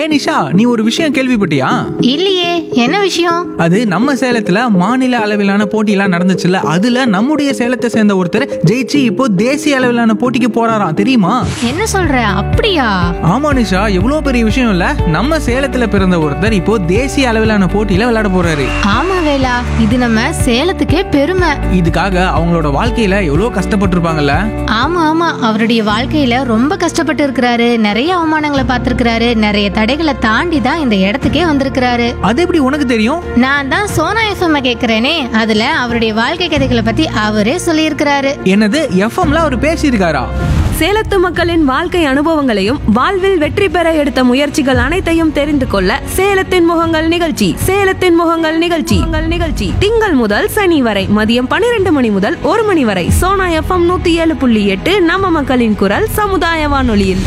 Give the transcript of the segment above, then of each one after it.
ஹே நிஷா நீ ஒரு விஷயம் கேள்விப்பட்டியா இல்லையே என்ன விஷயம் அது நம்ம சேலத்துல மாநில அளவிலான போட்டியெல்லாம் நடந்துச்சுல்ல அதுல நம்முடைய சேலத்தை சேர்ந்த ஒருத்தர் ஜெயிச்சு இப்போ தேசிய அளவிலான போட்டிக்கு போறாராம் தெரியுமா என்ன சொல்ற அப்படியா ஆமா நிஷா எவ்வளோ பெரிய விஷயம் இல்ல நம்ம சேலத்துல பிறந்த ஒருத்தர் இப்போ தேசிய அளவிலான போட்டியில விளையாட போறாரு ஆமா வேலா இது நம்ம சேலத்துக்கே பெருமை இதுக்காக அவங்களோட வாழ்க்கையில எவ்வளோ கஷ்டப்பட்டிருப்பாங்கல்ல ஆமா ஆமா அவருடைய வாழ்க்கையில ரொம்ப கஷ்டப்பட்டு இருக்கிறாரு நிறைய அவமானங்களை பார்த்திருக்கிறாரு நிறைய தடைகளை தாண்டி தான் இந்த இடத்துக்கே வந்திருக்கிறாரு அது எப்படி உனக்கு தெரியும் நான் தான் சோனா எஃப்எம் கேக்குறேனே அதுல அவருடைய வாழ்க்கை கதைகளை பத்தி அவரே சொல்லியிருக்கிறாரு என்னது எஃப்எம்ல அவர் பேசியிருக்காரா சேலத்து மக்களின் வாழ்க்கை அனுபவங்களையும் வாழ்வில் வெற்றி பெற எடுத்த முயற்சிகள் அனைத்தையும் தெரிந்து கொள்ள சேலத்தின் முகங்கள் நிகழ்ச்சி சேலத்தின் முகங்கள் நிகழ்ச்சி உங்கள் நிகழ்ச்சி திங்கள் முதல் சனி வரை மதியம் பன்னிரண்டு மணி முதல் ஒரு மணி வரை சோனா எஃப்எம் நூத்தி ஏழு புள்ளி எட்டு நம்ம மக்களின் குரல் சமுதாய வானொலியில்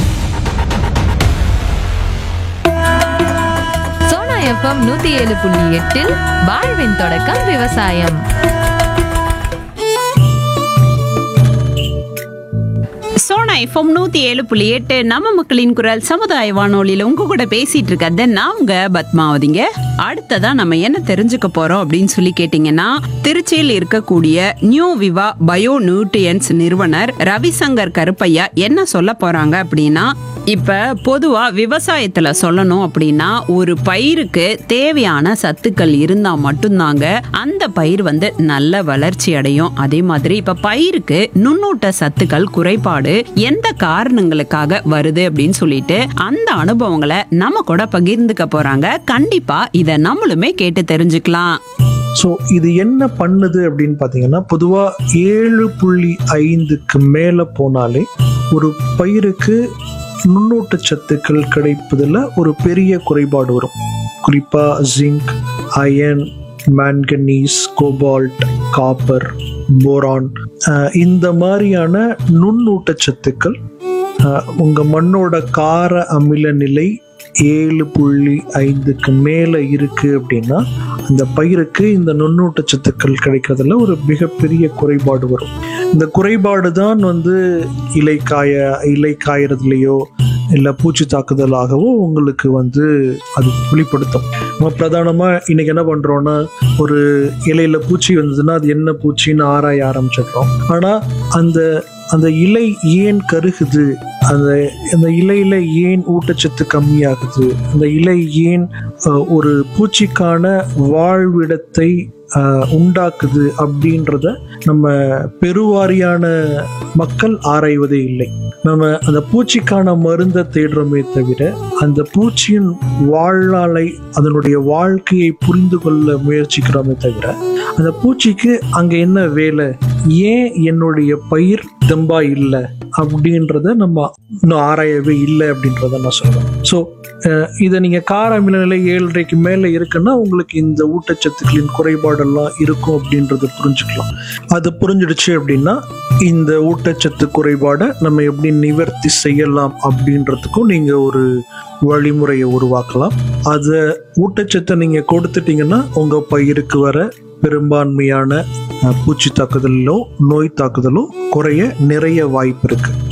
சோனா எஃப்எம் நூத்தி ஏழு புள்ளி எட்டில் வாழ்வின் தொடக்கம் விவசாயம் சோனா எஃப்எம் நூத்தி ஏழு புள்ளி எட்டு நம்ம மக்களின் குரல் சமுதாய வானொலியில உங்க கூட பேசிட்டு இருக்கிறது நான் உங்க பத்மாவதிங்க அடுத்ததா நம்ம என்ன தெரிஞ்சுக்க போறோம் அப்படின்னு சொல்லி கேட்டீங்கன்னா திருச்சியில் இருக்கக்கூடிய நியூ விவா பயோ நியூட்ரியன்ஸ் நிறுவனர் ரவிசங்கர் கருப்பையா என்ன சொல்ல போறாங்க அப்படின்னா இப்ப பொதுவா விவசாயத்துல சொல்லணும் அப்படின்னா ஒரு பயிருக்கு தேவையான சத்துக்கள் இருந்தா மட்டும்தாங்க அந்த பயிர் வந்து நல்ல வளர்ச்சி அடையும் அதே மாதிரி இப்ப பயிருக்கு நுண்ணூட்ட சத்துக்கள் குறைபாடு எந்த காரணங்களுக்காக வருது அப்படின்னு சொல்லிட்டு அந்த அனுபவங்களை நம்ம கூட பகிர்ந்துக்க போறாங்க கண்டிப்பா இத நம்மளுமே கேட்டு தெரிஞ்சுக்கலாம் ஸோ இது என்ன பண்ணுது அப்படின்னு பார்த்தீங்கன்னா பொதுவாக ஏழு புள்ளி ஐந்துக்கு மேலே போனாலே ஒரு பயிருக்கு நுண்ணூட்ட சத்துக்கள் கிடைப்பதில் ஒரு பெரிய குறைபாடு வரும் குறிப்பாக zinc iron manganese cobalt copper boron இந்த மாதிரியான நுண்ணூட்டச்சத்துக்கள் அஹ், உங்க மண்ணோட கார அமில நிலை ஏழு புள்ளி ஐந்துக்கு மேலே இருக்கு அப்படின்னா அந்த பயிருக்கு இந்த நுண்ணூட்டச்சத்துக்கள் கிடைக்கிறதுல ஒரு மிகப்பெரிய குறைபாடு வரும் இந்த குறைபாடு தான் வந்து இலை காய இலை காயறதுலையோ இல்லை பூச்சி தாக்குதலாகவோ உங்களுக்கு வந்து அது வெளிப்படுத்தும் நம்ம பிரதானமாக இன்னைக்கு என்ன பண்ணுறோன்னா ஒரு இலையில பூச்சி வந்ததுன்னா அது என்ன பூச்சின்னு ஆராய ஆரம்பிச்சிடுறோம் ஆனால் அந்த அந்த இலை ஏன் கருகுது அந்த அந்த இலையில ஏன் ஊட்டச்சத்து கம்மியாகுது அந்த இலை ஏன் அஹ், ஒரு பூச்சிக்கான வாழ்விடத்தை அஹ், உண்டாக்குது அப்படின்றத நம்ம பெருவாரியான மக்கள் ஆராய்வதே இல்லை நம்ம அந்த பூச்சிக்கான மருந்தை தேடுறோமே தவிர அந்த பூச்சியின் வாழ்நாளை அதனுடைய வாழ்க்கையை புரிந்து கொள்ள முயற்சிக்கிறோமே தவிர அந்த பூச்சிக்கு அங்க என்ன வேலை ஏன் என்னுடைய பயிர் தெம்பா இல்லை அப்படின்றத நம்ம இன்னும் ஆராயவே இல்லை அப்படின்றத நான் சொல்றேன் ஸோ இதை நீங்க கார அமில நிலை ஏழரைக்கு மேல இருக்குன்னா உங்களுக்கு இந்த ஊட்டச்சத்துக்களின் குறைபாடெல்லாம் இருக்கும் அப்படின்றத புரிஞ்சுக்கலாம் அது புரிஞ்சிடுச்சு அப்படின்னா இந்த ஊட்டச்சத்து குறைபாடை நம்ம எப்படி நிவர்த்தி செய்யலாம் அப்படின்றதுக்கும் நீங்க ஒரு வழிமுறையை உருவாக்கலாம் அதை ஊட்டச்சத்தை நீங்க கொடுத்துட்டீங்கன்னா உங்க பயிருக்கு வர பெரும்பான்மையான அஹ், பூச்சி தாக்குதலோ நோய் தாக்குதலோ குறைய நிறைய வாய்ப்பு இருக்கு